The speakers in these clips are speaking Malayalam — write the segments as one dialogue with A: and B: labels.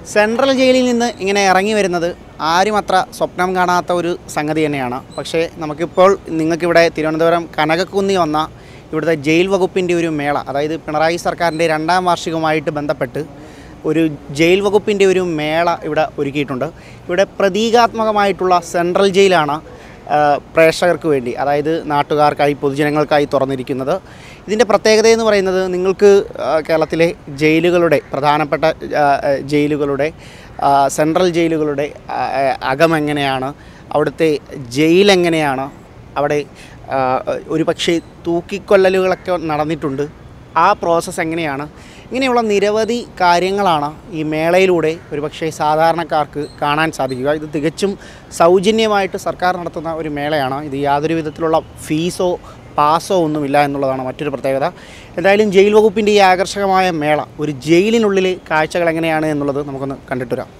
A: സെൻട്രൽ ജയിലിൽ നിന്ന് ഇങ്ങനെ ഇറങ്ങി വരുന്നത് ആരും അത്ര സ്വപ്നം കാണാത്ത ഒരു സംഗതി തന്നെയാണ് പക്ഷേ നമുക്കിപ്പോൾ നിങ്ങൾക്കിവിടെ തിരുവനന്തപുരം കനകക്കുന്നി വന്ന ഇവിടുത്തെ ജയിൽ വകുപ്പിൻ്റെ ഒരു മേള അതായത് പിണറായി സർക്കാരിൻ്റെ രണ്ടാം വാർഷികവുമായിട്ട് ബന്ധപ്പെട്ട് ഒരു ജയിൽ വകുപ്പിൻ്റെ ഒരു മേള ഇവിടെ ഒരുക്കിയിട്ടുണ്ട് ഇവിടെ പ്രതീകാത്മകമായിട്ടുള്ള സെൻട്രൽ ജയിലാണ് ആ, പ്രേക്ഷകർക്ക് വേണ്ടി അതായത് നാട്ടുകാർക്കായി പൊതുജനങ്ങൾക്കായി തുറന്നിരിക്കുന്നത് ഇതിൻ്റെ പ്രത്യേകത എന്ന് പറയുന്നത് നിങ്ങൾക്ക് ആ, കേരളത്തിലെ ജയിലുകളുടെ പ്രധാനപ്പെട്ട ആ, ആ, ജയിലുകളുടെ ആ, സെൻട്രൽ ജയിലുകളുടെ ആ, ആ, അകം എങ്ങനെയാണ് അവിടുത്തെ ജയിൽ എങ്ങനെയാണ് അവിടെ ആ, ഒരു പക്ഷേ തൂക്കിക്കൊല്ലലുകളൊക്കെ നടന്നിട്ടുണ്ട് ആ പ്രോസസ്സ് എങ്ങനെയാണ് ഇങ്ങനെയുള്ള നിരവധി കാര്യങ്ങളാണ് ഈ മേളയിലൂടെ ഒരുപക്ഷെ സാധാരണക്കാർക്ക് കാണാൻ സാധിക്കുക ഇത് തികച്ചും സൗജന്യമായിട്ട് സർക്കാർ നടത്തുന്ന ഒരു മേളയാണ് ഇത് യാതൊരു വിധത്തിലുള്ള ഫീസോ പാസോ ഒന്നുമില്ല എന്നുള്ളതാണ് മറ്റൊരു പ്രത്യേകത എന്തായാലും ജയിൽ വകുപ്പിൻ്റെ ഈ ആകർഷകമായ മേള ഒരു ജയിലിനുള്ളിലെ കാഴ്ചകൾ എങ്ങനെയാണ് എന്നുള്ളത് നമുക്കൊന്ന് കണ്ടിട്ട് വരാം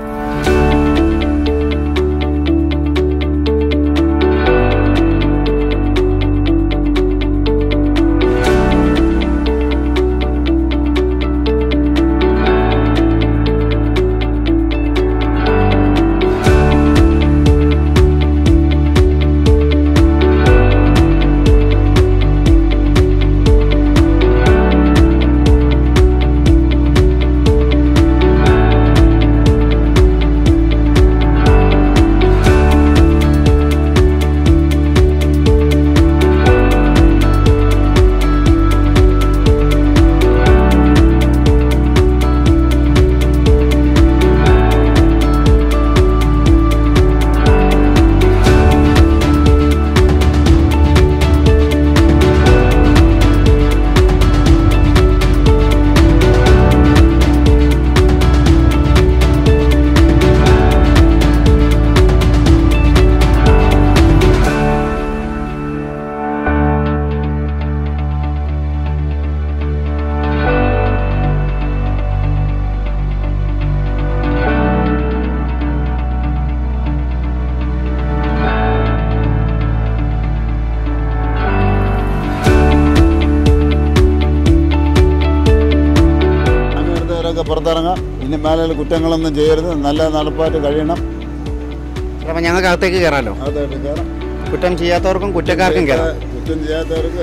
B: അങ്ങനത്തവരൊക്കെ പുറത്തിറങ്ങാം ഇനി മേലെ കുറ്റങ്ങളൊന്നും ചെയ്യരുത് നല്ല നടപ്പായിട്ട് കഴിയണം
A: അപ്പോൾ ഞങ്ങൾക്ക് അകത്തേക്ക് കയറാമല്ലോ
B: അതായിട്ട് കയറാം
A: കുറ്റം ചെയ്യാത്തവർക്കും കുറ്റക്കാർക്കും കയറാം
B: കുറ്റം ചെയ്യാത്തവർക്ക്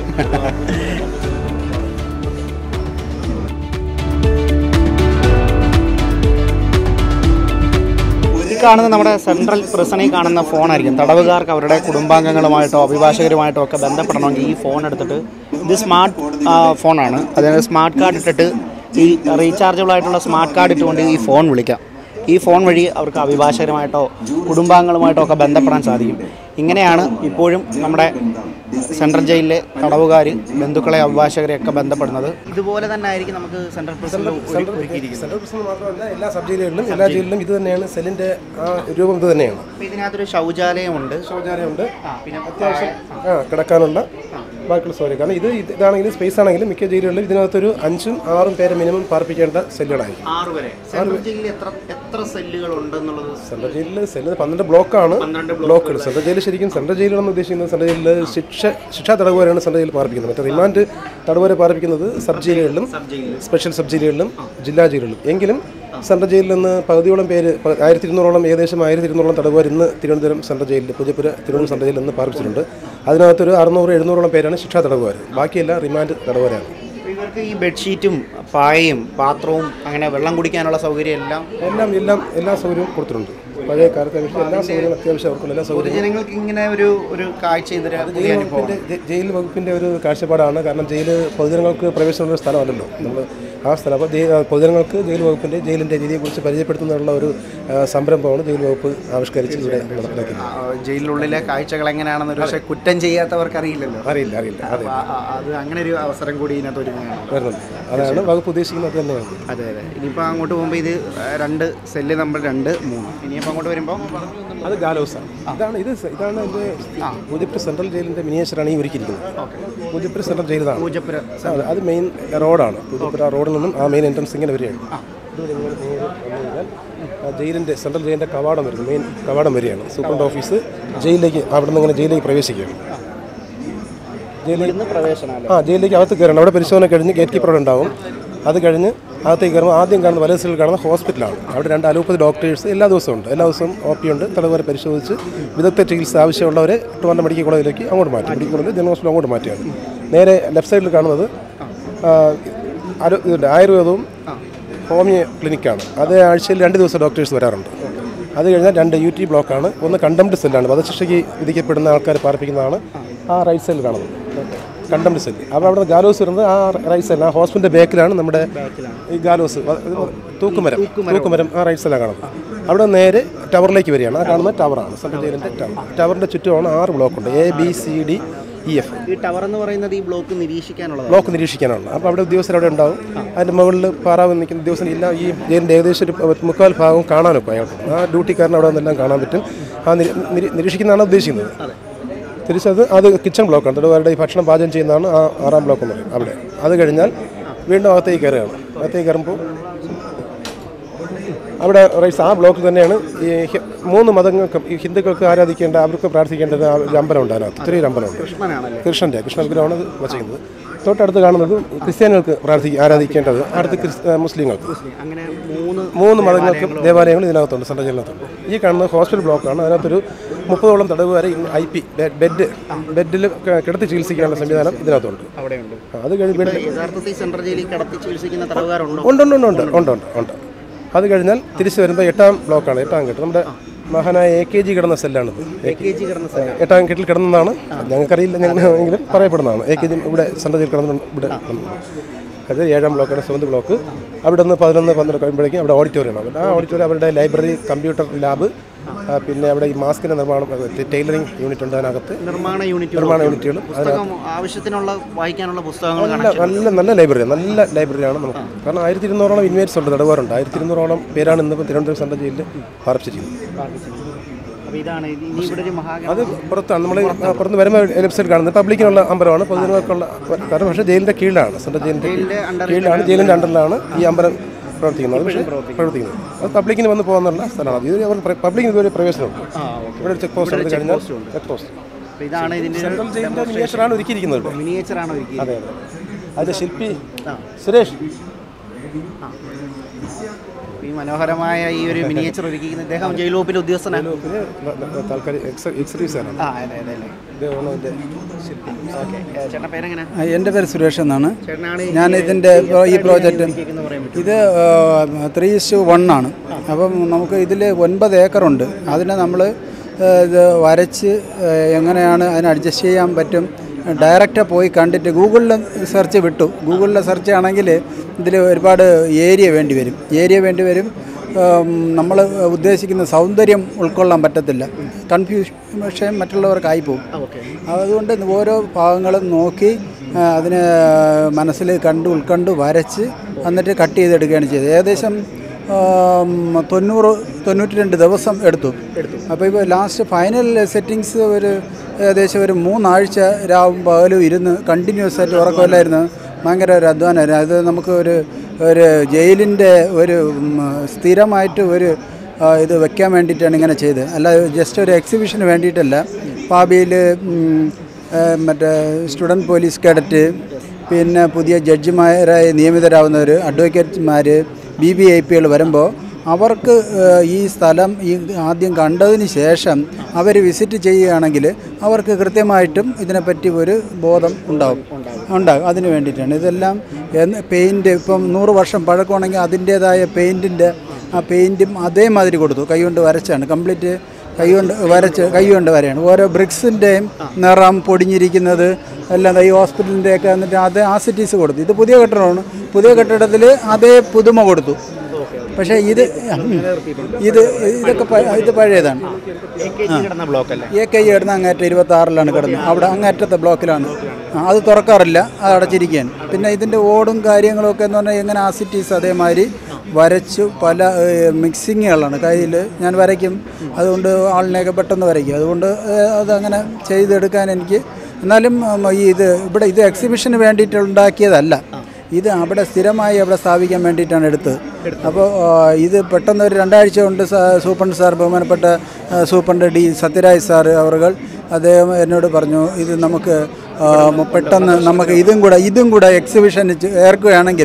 A: ഈ കാണുന്നത് നമ്മുടെ സെൻട്രൽ പ്രിസണിൽ കാണുന്ന ഫോണായിരിക്കും തടവുകാർക്ക് അവരുടെ കുടുംബാംഗങ്ങളുമായിട്ടോ അഭിഭാഷകരുമായിട്ടോ ഒക്കെ ബന്ധപ്പെടണമെങ്കിൽ ഈ ഫോൺ എടുത്തിട്ട് ഇത് സ്മാർട്ട് ഫോണാണ് അതായത് സ്മാർട്ട് കാർഡ് ഇട്ടിട്ട് ഈ റീചാർജബിൾ ആയിട്ടുള്ള സ്മാർട്ട് കാർഡ് ഇട്ടുകൊണ്ട് ഈ ഫോൺ വിളിക്കാം ഈ ഫോൺ വഴി അവർക്ക് അഭിഭാഷകരുമായിട്ടോ കുടുംബാംഗങ്ങളുമായിട്ടോ ഒക്കെ ബന്ധപ്പെടാൻ സാധിക്കും ഇങ്ങനെയാണ് ഇപ്പോഴും നമ്മുടെ സെൻട്രൽ ജയിലിലെ തടവുകാർ ബന്ധുക്കളെ അഭിഭാഷകരെ ഒക്കെ ബന്ധപ്പെടുന്നത് ഇതുപോലെ തന്നെ ആയിരിക്കും നമുക്ക് സെൻട്രൽ പ്രിസണിൽ ഒരുക്കിയിരിക്കുന്നത്
C: സെൻട്രൽ പ്രസിഡന്റ് മാത്രമല്ല എല്ലാ സബ് ജയിലുകളിലും എല്ലാ ജയിലിലും ഇത് തന്നെയാണ് സെല്ലിന്റെ ആ രൂപം ഇത് തന്നെയാണ്
A: അപ്പോൾ ഇതിനകത്തൊരു ശൗചാലയമുണ്ട്
C: ശൗചാലയമുണ്ട്
A: ആ, പിന്നെ
C: അത്യാവശ്യം ആ കിടക്കാനുള്ള ബാക്കിയുള്ള സൗകര്യം കാരണം ഇത് ഇത് ഇതാണെങ്കിലും സ്പേസ് ആണെങ്കിലും മിക്ക ജയിലുകളിലും ഇതിനകത്തൊരു അഞ്ചും ആറും പേരെ മിനിമം പാർപ്പിക്കേണ്ട സെല്ലുകളായിരിക്കും
A: ആറ് വരെ സെൻട്രൽ ജയിലിൽ എത്ര എത്ര സെല്ലുകൾ ഉണ്ടെന്നുള്ളത്
C: സെൻട്രൽ ജയിലിൽ സെല്ല് പന്ത്രണ്ട് ബ്ലോക്കാണ്
A: പന്ത്രണ്ട്
C: ബ്ലോക്കുകൾ സെൻട്രൽ ജയിലിൽ ശരിക്കും സെൻട്രൽ ജയിലാണെന്ന് ഉദ്ദേശിക്കുന്നത് സെൻട്രൽ ജയിലിൽ ശിക്ഷ ശിക്ഷാ തടവുകാരാണ് സെൻട്രൽ ജയിലിൽ പാർപ്പിക്കുന്നത് മറ്റേ റിമാൻഡ് തടവുകാരെ പാർപ്പിക്കുന്നത് സബ് ജയിലുകളിലും സ്പെഷ്യൽ സബ് ജയിലുകളിലും ജില്ലാ ജയിലുകളിലും എങ്കിലും സെൻട്രൽ ജയിലിൽ നിന്ന് പകുതിയോളം പേര് പ- ആയിരത്തി ഇരുന്നൂറോളം ഏകദേശം ആയിരത്തി ഇരുന്നൂറോളം തടവുകാർ ഇന്ന് തിരുവനന്തപുരം സെൻട്രൽ ജയിലിൽ പൂജപ്പുര തിരുവനന്തപുരം സെൻട്രൽ ജയിലിൽ നിന്ന് പാർപ്പിച്ചിട്ടുണ്ട് അതിനകത്തൊരു അറുന്നൂറ് എഴുന്നൂറോളം പേരാണ് ശിക്ഷാ തടവുകാർ ബാക്കിയെല്ലാം റിമാൻഡ് തടവുകാരാണ്
A: അപ്പോൾ ഇവർക്ക് ഈ ബെഡ്ഷീറ്റും പായയും പാത്രവും അങ്ങനെ വെള്ളം കുടിക്കാനുള്ള സൗകര്യം എല്ലാം
C: എല്ലാം എല്ലാം എല്ലാ സൗകര്യവും കൊടുത്തിട്ടുണ്ട് പഴയ കാലത്തെ അപേക്ഷിച്ച് എല്ലാ സൗകര്യവും അത്യാവശ്യം അവർക്കുള്ള എല്ലാ സൗകര്യവും
A: പൊതുജനങ്ങൾക്ക് ഇങ്ങനെ ഒരു ഒരു കാഴ്ച ഇതൊരു പുതിയ അനുഭവം
C: വകുപ്പിന്റെ ജെ- ജയിൽ വകുപ്പിന്റെ ഒരു കാഴ്ചപ്പാടാണ് കാരണം ജയിൽ പൊതുജനങ്ങൾക്ക് പ്രവേശനമുള്ള സ്ഥലമല്ലല്ലോ നമ്മൾ ആ സ്ഥലം അപ്പോൾ ജയിൽ പൊതുജനങ്ങൾക്ക് ജയിൽ വകുപ്പിന്റെ ജയിലിന്റെ രീതിയെക്കുറിച്ച് പരിചയപ്പെടുത്തുന്നതിനുള്ള ഒരു ആ, സംരംഭമാണ് ജയിൽ വകുപ്പ് ആവിഷ്കരിച്ച് ഇവിടെ നടപ്പിലാക്കുന്നത്
A: ആ, ജയിലിനുള്ളിലെ കാഴ്ചകൾ എങ്ങനെയാണെന്ന് ഒരു പക്ഷേ കുറ്റം ചെയ്യാത്തവർക്ക് അറിയില്ലല്ലോ
C: അറിയില്ല അറിയില്ല അതെ
A: അപ്പോൾ ആ- ആ- അത് അങ്ങനെ ഒരു അവസരം കൂടി ഇതിനകത്ത് ഒരുങ്ങുകയാണ്
C: വരുന്നുണ്ട് അതാണ് വകുപ്പ് ഉദ്ദേശിക്കുന്നത് അത് തന്നെയാണ്
A: അതെ അതെ ഇനിയിപ്പോൾ അങ്ങോട്ട് പോകുമ്പോൾ ഇത് ആ, രണ്ട് സെല്ല് നമ്പർ രണ്ട് മൂന്ന് ഇനിയിപ്പോൾ അങ്ങോട്ട് വരുമ്പോൾ
C: അത് ഗാലൗസാണ് ഇതാണ് ഇത് സ- ഇതാണ് എൻ്റെ പൂജപ്പുര സെൻട്രൽ ജയിലിന്റെ മിനിയേച്ചറാണ് ഈ ഒരുക്കിയിരിക്കുന്നത് പൂജപ്പുര സെൻട്രൽ ജയിൽ ഇതാണ്
A: പൂജപ്പുര
C: അതെ, അത് മെയിൻ റോഡാണ് പൂജപ്പുര റോഡിൽ നിന്നും ആ മെയിൻ എൻട്രൻസ് ഇങ്ങനെ വരികയാണ് ഇതുവരെ ഇങ്ങനെ നേരെ വന്നു കഴിഞ്ഞാൽ ആ ജയിലിൻ്റെ സെൻട്രൽ ജയിലിൻ്റെ കവാടം വരുന്നു മെയിൻ കവാടം വരികയാണ് സൂപ്രണ്ട് ഓഫീസ് ജയിലിലേക്ക് അവിടെ നിന്ന് ഇങ്ങനെ ജയിലിലേക്ക് പ്രവേശിക്കുകയാണ് ജയിലിലേക്ക്
A: ഇന്ന് പ്രവേശനമല്ലേ
C: ആ ജയിലിലേക്ക് അകത്ത് കയറണം അവിടെ പരിശോധന കഴിഞ്ഞ് ഗേറ്റ് കീപ്പർ അവിടെ ഉണ്ടാവും അത് കഴിഞ്ഞ് അകത്തേക്ക് കയറുമ്പോൾ ആദ്യം കാണുന്ന വലത് സൈഡിൽ കാണുന്ന ഹോസ്പിറ്റലാണ് അവിടെ രണ്ട് അലോപ്പതി ഡോക്ടേഴ്സ് എല്ലാ ദിവസവും ഉണ്ട് എല്ലാ ദിവസവും ഒ പി ഉണ്ട് തടവരെ പരിശോധിച്ച് വിദഗ്ധ ചികിത്സ ആവശ്യമുള്ളവരെ ട്രിവാൻഡ്രം മെഡിക്കൽ കോളേജിലേക്ക് അങ്ങോട്ട് മാറ്റി മെഡിക്കൽ കോളേജിൽ ജനറൽ ഹോസ്പിറ്റൽ അങ്ങോട്ട് മാറ്റിയാണ് നേരെ ലെഫ്റ്റ് സൈഡിൽ കാണുന്നത് ആ, അലോ ഇതുണ്ട് ആയുർവേദവും ഹോമിയോ ക്ലിനിക്കാണ് അത് ആഴ്ചയിൽ രണ്ട് ദിവസം ഡോക്ടേഴ്സ് വരാറുണ്ട് അത് കഴിഞ്ഞാൽ രണ്ട് യു ടി ബ്ലോക്കാണ് ഒന്ന് കണ്ടംപ്റ്റ് സെല്ലാണ് വധശിക്ഷയ്ക്ക് വിധിക്കപ്പെടുന്ന ആൾക്കാർ പാർപ്പിക്കുന്നതാണ് ആ റൈറ്റ് സൈഡിൽ കാണുന്നത് കണ്ടംപ്റ്റ് സെല്ല് അപ്പോൾ അവിടെ ഗാലോസ് വരുന്നത് ആ റൈറ്റ് സൈഡിൽ ആ ഹോസ്പിറ്റലിൻ്റെ ബാക്കിലാണ് നമ്മുടെ ഈ ഗാലോസ് വ- ഇത് തൂക്കുമരം തൂക്കുമരം ആ റൈറ്റ് സൈഡിലാണ് കാണുന്നത് അവിടെ നേരെ ടവറിലേക്ക് വരികയാണ് ആ കാണുന്ന ടവറാണ് സെൻട്രൽ ജയിലിൻ്റെ ടവർ ടവറിൻ്റെ ചുറ്റുമാണ് ആറ് ബ്ലോക്കുണ്ട് A B C D E F
A: ഈ ടവർ എന്ന് പറയുന്നത് ഈ ബ്ലോക്ക് നിരീക്ഷിക്കാനുള്ളതാണ്
C: ബ്ലോക്ക് നിരീക്ഷിക്കാനാണ് അപ്പോൾ അവിടെ ഉദ്യോഗസ്ഥർ അവിടെ ഉണ്ടാവും അതിൻ്റെ മുകളിൽ പാറാവ് നിൽക്കുന്ന ഉദ്യോഗസ്ഥൻ ഇല്ല ഈ ജയിലിൻ്റെ ഏകദേശം ഒരു മുക്കാൽ ഭാഗം കാണാനൊക്കെ അയാൾക്ക് ആ ഡ്യൂട്ടിക്കാരൻ അവിടെ നിന്നെല്ലാം കാണാൻ പറ്റും ആ നിരി- നിരി- നിരീക്ഷിക്കുന്നതാണ് ഉദ്ദേശിക്കുന്നത് തിരിച്ചത് അത് കിച്ചൺ ബ്ലോക്കാണ് തൊടുവാരുടെ ഈ ഭക്ഷണം പാചകം ചെയ്യുന്നതാണ് ആ ആറാം ബ്ലോക്ക് എന്ന് പറയും അവിടെ അത് കഴിഞ്ഞാൽ വീണ്ടും അകത്തേക്ക് കയറുകയാണ് അകത്തേക്ക് കയറുമ്പോൾ അവിടെ റൈസ് ആ ബ്ലോക്കിൽ തന്നെയാണ് ഈ ഹി- മൂന്ന് മതങ്ങൾക്കും ഈ ഹിന്ദുക്കൾക്ക് ആരാധിക്കേണ്ട അവർക്ക് പ്രാർത്ഥിക്കേണ്ടത് ആ ഒരു അമ്പലമുണ്ട് അതിനകത്ത് ചെറിയൊരു അമ്പലമുണ്ട്
A: കൃഷ്ണനാണല്ലേ
C: കൃഷ്ണൻ്റെ കൃഷ്ണ വിഗ്രഹമാണ് ഇത് വച്ചിരിക്കുന്നത് തൊട്ടടുത്ത് കാണുന്നത് ക്രിസ്ത്യാനികൾക്ക് പ്രാർത്ഥിക്കുക ആരാധിക്കേണ്ടത് അടുത്ത് ക്രിസ് ആ, മുസ്ലിങ്ങൾക്ക്
A: അങ്ങനെ മൂന്ന്
C: മൂന്ന് മതങ്ങൾക്കും ദേവാലയങ്ങൾ ഇതിനകത്തുണ്ട് സെൻട്രൽ ജയിലിനകത്തുണ്ട് ഈ കാണുന്നത് ഹോസ്പിറ്റൽ ബ്ലോക്കാണ് അതിനകത്തൊരു മുപ്പതോളം തടവുകാരെ ഐ പി ബെഡ് ബെഡിൽ കിടത്തി ചികിത്സിക്കാനുള്ള സംവിധാനം ഇതിനകത്തുണ്ട്
A: അവിടെയുണ്ട്
C: ആ, അത് കഴിഞ്ഞ് വീണ്ടും
A: യഥാർത്ഥത്തിൽ സെൻട്രൽ ജയിലിൽ കടത്തി ചികിത്സിക്കുന്ന തടവുകാരുണ്ടോ
C: ഉണ്ട് ഉണ്ട് ഉണ്ട് ഉണ്ട് ഉണ്ട് ഉണ്ട് ഉണ്ട് അത് കഴിഞ്ഞാൽ തിരിച്ച് വരുമ്പോൾ എട്ടാം ബ്ലോക്കാണ് എട്ടാം കെട്ട് നമ്മുടെ മഹാനായ എ കെ ജി കിടന്ന സെല്ലാണിത്
A: എ കെ ജി കിടന്ന സ്ഥലം
C: എട്ടാം കെട്ടിൽ കിടന്നതാണ് ഞങ്ങൾക്കറിയില്ല ഞങ്ങളെങ്കിലും പറയപ്പെടുന്നതാണ് എ കെ ജി ഇവിടെ സെൻട്രൽ ജയിൽ കിടന്ന ഇവിടെ അത് ഏഴാം ബ്ലോക്കാണ് സെവന്ത് ബ്ലോക്ക് അവിടെ നിന്ന് പതിനൊന്ന് പന്ത്രണ്ട് കഴിയുമ്പോഴേക്കും അവിടെ ഓഡിറ്റോറിയമാണ് ആ ഓഡിറ്റോറിയം അവരുടെ ലൈബ്രറി കമ്പ്യൂട്ടർ ലാബ് ആ, പിന്നെ അവിടെ ഈ മാസ്കിൻ്റെ നിർമ്മാണം ടൈലറിംഗ് യൂണിറ്റ് ഉണ്ട് അതിനകത്ത്
A: നിർമ്മാണ യൂണിറ്റ്
C: നിർമ്മാണ യൂണിറ്റുകളും
A: പുസ്തകം ആവശ്യത്തിനുള്ള വായിക്കാനുള്ള പുസ്തകങ്ങൾ കാണാം
C: നല്ല നല്ല നല്ല ലൈബ്രറി നല്ല ലൈബ്രറിയാണ് നമുക്ക് കാരണം ആയിരത്തി ഇരുന്നൂറോളം ഇൻവേറ്റ്സ് ഉണ്ട് തടവുകാരുണ്ട് ആയിരത്തി ഇരുന്നൂറോളം പേരാണ് ഇന്നിപ്പോൾ തിരുവനന്തപുരം സെൻട്രൽ ജയിലിൽ പാർപ്പിച്ചിരിക്കുന്നത്
A: അപ്പോൾ ഇതാണ് ഇത് ഇനി ഇവിടെ ഒരു മഹാഗണ
C: അത് പുറത്താണ് നമ്മൾ പുറത്ത് വരുമ്പോൾ വെബ്സൈറ്റ് കാണുന്നത് പബ്ലിക്കിനുള്ള അമ്പലമാണ് പൊതുജനങ്ങൾക്കുള്ള കാരണം പക്ഷേ ജയിലിൻ്റെ കീഴിലാണ് സെൻട്രൽ ജയിലിൻ്റെ
A: ജയിലിന്റെ under
C: കീഴിലാണ് ജയിലിൻ്റെ അണ്ടറിലാണ് ഈ അമ്പലം പ്രവർത്തിക്കുന്നത് പക്ഷേ പ്രവർത്തിക്കുന്നത് അത് പബ്ലിക്കിന് വന്ന് പോകുന്നുള്ള സ്ഥലമാണ് ഇത് അവർ പബ്ലിക്കിന് ഇതുവരെ പ്രവേശനമുണ്ട്
A: ആ ഓക്കെ
C: ഇവിടെ ഒരു ചെക്ക് പോസ്റ്റ് ഉണ്ട് കഴിഞ്ഞാൽ ചെക്ക് പോസ്റ്റ്
A: അപ്പോൾ ഇതാണ് ഇതിൻ്റെ
C: സെൻട്രൽ ജയിലിൻ്റെ മിനിയേച്ചറാണ് ഒരുക്കിയിരിക്കുന്നത് ഇവിടെ
A: മിനിയേച്ചർ ആണ് ഒരുക്കിയത്
C: അതെ അതെ അതിൻ്റെ ശില്പി
A: ആ.
C: സുരേഷ്
A: ഈ മനോഹരമായ ഈ ഒരു മിനിയേച്ചർ ഒരുക്കിയിരിക്കുന്ന ഇദ്ദേഹം ജയിൽ വകുപ്പിലെ ഉദ്യോഗസ്ഥനാണ്
C: പിന്നെ താൽക്കാലിക എക്സ് എക്സർവീസാണ്
A: ആ അതെ അതെ അല്ലേ
C: ഇദ്ദേഹമാണ് അതിൻ്റെ ശില്പി
A: ഓക്കെ ചേട്ടൻ്റെ പേരെങ്ങനെ
D: ആ, എൻ്റെ പേര് സുരേഷ് എന്നാണ്
A: ചേട്ടനാണ്
D: ഞാൻ ഇതിൻ്റെ ഈ പ്രോജക്റ്റ്
A: എന്ന് പറയാൻ പറ്റും
D: ഇത് ത്രീ ഇസ്റ്റു വൺ ആണ് അപ്പം നമുക്ക് ഇതിൽ ഒൻപത് ഏക്കറുണ്ട് അതിനെ നമ്മൾ ഇത് വരച്ച് ആ, എങ്ങനെയാണ് അതിനെ അഡ്ജസ്റ്റ് ചെയ്യാൻ പറ്റും ഡയറക്റ്റ് പോയി കണ്ടിട്ട് ഗൂഗിളിൽ സെർച്ച് വിട്ടു ഗൂഗിളിൽ സെർച്ച് ആണെങ്കിൽ ഇതിൽ ഒരുപാട് ഏരിയ വേണ്ടി വരും ഏരിയ വേണ്ടി വരും നമ്മൾ ഉദ്ദേശിക്കുന്ന സൗന്ദര്യം ഉൾക്കൊള്ളാൻ പറ്റത്തില്ല കൺഫ്യൂഷൻ മറ്റുള്ളവർക്കായി പോകും
A: ഓക്കെ
D: അതുകൊണ്ട് ഓരോ ഭാഗങ്ങളും നോക്കി ആ, അതിനെ മനസ്സിൽ കണ്ട് ഉൾക്കണ്ട് വരച്ച് എന്നിട്ട് കട്ട് ചെയ്തെടുക്കുകയാണ് ചെയ്തത് ഏകദേശം ആം, തൊണ്ണൂറ് തൊണ്ണൂറ്റി രണ്ട് ദിവസം എടുത്തു അപ്പോൾ ഇപ്പോൾ ലാസ്റ്റ് ഫൈനൽ സെറ്റിങ്സ് ഒരു ഏകദേശം ഒരു മൂന്നാഴ്ച രാവും പകലും ഇരുന്ന് കണ്ടിന്യൂസ് ആയിട്ട് ഉറക്കമില്ലായിരുന്നു ഭയങ്കര ഒരു അധ്വാനമായിരുന്നു അത് നമുക്ക് ഒരു ഒരു ജയിലിൻ്റെ ഒരു ഉം, സ്ഥിരമായിട്ട് ഒരു ആ, ഇത് വെക്കാൻ വേണ്ടിയിട്ടാണ് ഇങ്ങനെ ചെയ്തത് അല്ല ജസ്റ്റ് ഒരു എക്സിബിഷന് വേണ്ടിയിട്ടല്ല ഭാവിയിൽ മറ്റേ സ്റ്റുഡൻറ്റ് പോലീസ് കേഡറ്റ് പിന്നെ പുതിയ ജഡ്ജിമാരായി നിയമിതരാകുന്നവർ അഡ്വക്കേറ്റ്മാർ ബി ബി ഐ പികൾ വരുമ്പോൾ അവർക്ക് ഏഹ്, ഈ സ്ഥലം ഈ ആദ്യം കണ്ടതിന് ശേഷം അവർ വിസിറ്റ് ചെയ്യുകയാണെങ്കിൽ അവർക്ക് കൃത്യമായിട്ടും ഇതിനെപ്പറ്റി ഒരു ബോധം ഉണ്ടാവും ഉണ്ടാകും അതിന് വേണ്ടിയിട്ടാണ് ഇതെല്ലാം പെയിൻറ്റ് ഇപ്പം നൂറ് വർഷം പഴക്കമാണെങ്കിൽ അതിൻ്റേതായ പെയിൻറ്റിൻ്റെ ആ പെയിൻറ്റും അതേമാതിരി കൊടുത്തു കൈകൊണ്ട് വരച്ചാണ് കംപ്ലീറ്റ് കൈകൊണ്ട് വരച്ച് കൈകൊണ്ട് വരെയാണ് ഓരോ ബ്രിക്സിൻ്റെയും നിറം പൊടിഞ്ഞിരിക്കുന്നത് എല്ലാം ഈ ഹോസ്പിറ്റലിൻ്റെയൊക്കെ എന്നിട്ട് അതേ ആസിറ്റീസ് കൊടുത്തു ഇത് പുതിയ കെട്ടിടമാണ് പുതിയ കെട്ടിടത്തിൽ അതേ പുതുമ കൊടുത്തു പക്ഷേ ഇത് ഇത് ഇതൊക്കെ പ- ഇത് പഴയതാണ്
A: എ കെ ജി കിടന്ന ബ്ലോക്ക് അല്ലേ
D: എ കൈ കിടന്ന് അങ്ങേറ്റം ഇരുപത്തി ആറിലാണ് കിടന്നത് അവിടെ അങ്ങേറ്റത്തെ ബ്ലോക്കിലാണ് ആ, അത് തുറക്കാറില്ല അത് അടച്ചിരിക്കുകയാണ് പിന്നെ ഇതിൻ്റെ ഓടും കാര്യങ്ങളൊക്കെ എന്ന് പറഞ്ഞാൽ എങ്ങനെ ആസിറ്റീസ് അതേമാതിരി വരച്ചു പല മിക്സിങ്ങുകളാണ് കയ്യിൽ ഞാൻ വരയ്ക്കും അതുകൊണ്ട് ആളിനെയൊക്കെ പെട്ടെന്ന് വരയ്ക്കും അതുകൊണ്ട് ഏഹ്, അതങ്ങനെ ചെയ്തെടുക്കാൻ എനിക്ക് എന്നാലും ഉം, ഈ ഇത് ഇവിടെ ഇത് എക്സിബിഷന് വേണ്ടിയിട്ട് ഉണ്ടാക്കിയതല്ല ഇത് അവിടെ സ്ഥിരമായി അവിടെ സ്ഥാപിക്കാൻ വേണ്ടിയിട്ടാണ് എടുത്തത് അപ്പോൾ ആ, ഇത് പെട്ടെന്ന് ഒരു രണ്ടാഴ്ച കൊണ്ട് സാ- സൂപ്രണ്ട് സാർ ബഹുമാനപ്പെട്ട ആ, സൂപ്രണ്ട് ഡി സത്യരാജ് സാർ അവർ അദ്ദേഹം എന്നോട് പറഞ്ഞു ഇത് നമുക്ക് ആ, മ- പെട്ടെന്ന് നമുക്ക് ഇതും കൂടെ ഇതും കൂടെ എക്സിബിഷന് ചെ- ഏർക്കുകയാണെങ്കിൽ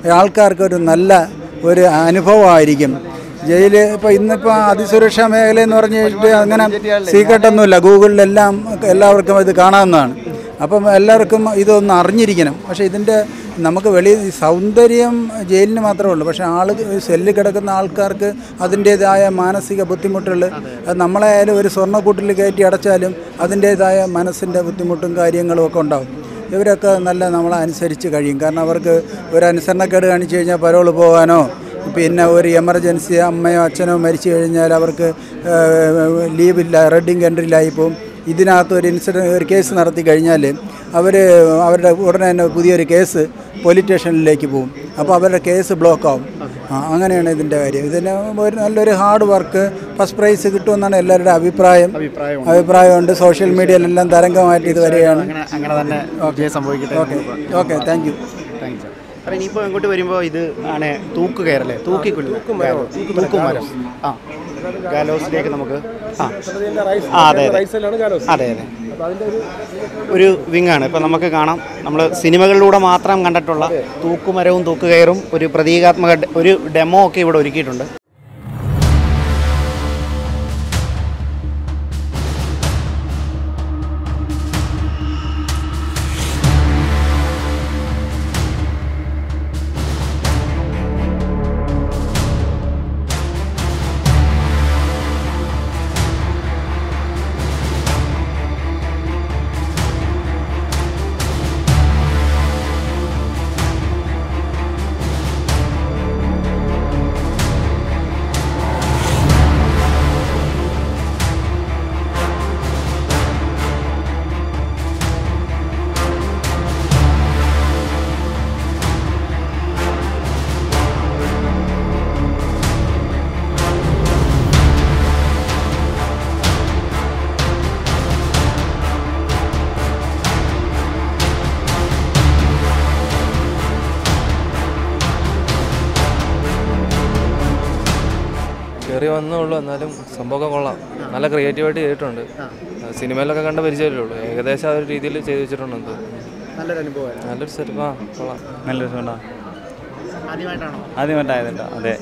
D: ആൾക്കാർക്ക് ഒരു നല്ല ഒരു അനുഭവമായിരിക്കും ജയിൽ ഇപ്പോൾ ഇന്നിപ്പോൾ അതിസുരക്ഷാ മേഖല എന്ന് പറഞ്ഞു കഴിഞ്ഞിട്ട് അങ്ങനെ സീക്രട്ടൊന്നുമില്ല ഗൂഗിളിലെല്ലാം എല്ലാവർക്കും ഇത് കാണാവുന്നതാണ് അപ്പം എല്ലാവർക്കും ഇതൊന്ന് അറിഞ്ഞിരിക്കണം പക്ഷേ ഇതിൻ്റെ നമുക്ക് വെളി സൗന്ദര്യം ജയിലിന് മാത്രമേ ഉള്ളൂ പക്ഷേ ആൾ സെല്ലിൽ കിടക്കുന്ന ആൾക്കാർക്ക് അതിൻ്റേതായ മാനസിക ബുദ്ധിമുട്ടുകൾ അത് നമ്മളായാലും ഒരു സ്വർണ്ണക്കൂട്ടിൽ കയറ്റി അടച്ചാലും അതിൻ്റേതായ മനസ്സിൻ്റെ ബുദ്ധിമുട്ടും കാര്യങ്ങളും ഒക്കെ ഉണ്ടാവും ഇവരൊക്കെ നല്ല നമ്മളെ അനുസരിച്ച് കഴിയും കാരണം അവർക്ക് ഒരു അനുസരണക്കേട് കാണിച്ചു കഴിഞ്ഞാൽ പരോള് പോകാനോ പിന്നെ ഒരു എമർജൻസി അമ്മയോ അച്ഛനോ മരിച്ചു കഴിഞ്ഞാൽ അവർക്ക് ലീവില്ല റെഡിങ് എൻട്രിയിലായി പോകും ഇതിനകത്ത് ഒരു ഇൻസിഡൻറ്റ് ഒരു കേസ് നടത്തി കഴിഞ്ഞാൽ അവർ അവരുടെ ഉടനെ തന്നെ പുതിയൊരു കേസ് പോലീസ് സ്റ്റേഷനിലേക്ക് പോകും അപ്പോൾ അവരുടെ കേസ് ബ്ലോക്ക് ആവും ആ അങ്ങനെയാണ് ഇതിൻ്റെ കാര്യം ഇതിന് ഒരു നല്ലൊരു ഹാർഡ് വർക്ക് ഫസ്റ്റ് പ്രൈസ് കിട്ടുമെന്നാണ് എല്ലാവരുടെ അഭിപ്രായം
A: അഭിപ്രായം
D: അഭിപ്രയമുണ്ട് സോഷ്യൽ മീഡിയയിലെല്ലാം തരംഗമായിട്ട് ഇത് വരികയാണ്
A: അങ്ങനെ അങ്ങനെ തന്നെ വിജയം സംഭവിക്കട്ടെ
D: okay okay thank you
A: thank you sir ഇനിയിപ്പോൾ ഇങ്ങോട്ട് വരുമ്പോൾ ഇത് ആണ് തൂക്ക് കയറല്ലേ തൂക്കിക്കൊല്ലു തൂക്കുമരം ആ ഗാലോസിലേക്ക് നമുക്ക് ആ ആ അതെ അതെ അതെ അതെ ഒരു വിങ്ങാണ് ഇപ്പം നമുക്ക് കാണാം നമ്മൾ സിനിമകളിലൂടെ മാത്രം കണ്ടിട്ടുള്ള തൂക്കുമരവും തൂക്കുകയറും ഒരു പ്രതീകാത്മക ഡെ- ഒരു ഡെമോ ഒക്കെ ഇവിടെ ഒരുക്കിയിട്ടുണ്ട്
E: കയറി വന്നേ ഉള്ളൂ എന്നാലും സംഭവമൊക്കെ കൊള്ളാം നല്ല ക്രിയേറ്റീവായിട്ട് ചെയ്തിട്ടുണ്ട് സിനിമയിലൊക്കെ കണ്ട പരിചയമല്ലേ ഉള്ളൂ ഏകദേശം ആ ഒരു രീതിയിൽ ചെയ്ത് വെച്ചിട്ടുണ്ട് എന്തോ
A: നല്ലൊരു അനുഭവമായിരുന്നു
E: നല്ലൊരു സെറ്റപ്പ് ആ കൊള്ളാം
F: നല്ല രസമുണ്ടോ
A: ആദ്യമായിട്ടാണോ
F: ആദ്യമായിട്ടായതുണ്ടോ അതെ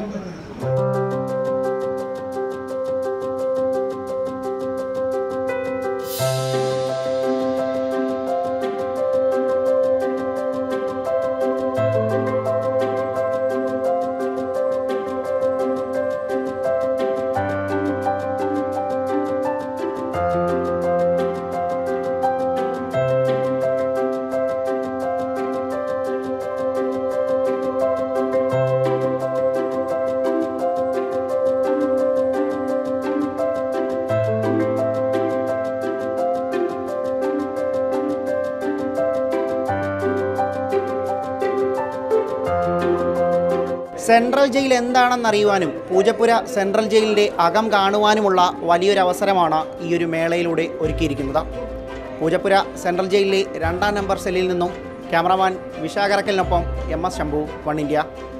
A: സെൻട്രൽ ജയിൽ എന്താണെന്ന് അറിയുവാനും പൂജപ്പുര സെൻട്രൽ ജയിലിൻ്റെ അകം കാണുവാനുമുള്ള വലിയൊരു അവസരമാണ് ഈ ഒരു മേളയിലൂടെ ഒരുക്കിയിരിക്കുന്നത് പൂജപ്പുര സെൻട്രൽ ജയിലിലെ രണ്ടാം നമ്പർ സെല്ലിൽ നിന്നും ക്യാമറാമാൻ വിശാഖരക്കലിനൊപ്പം M S Shambhu one India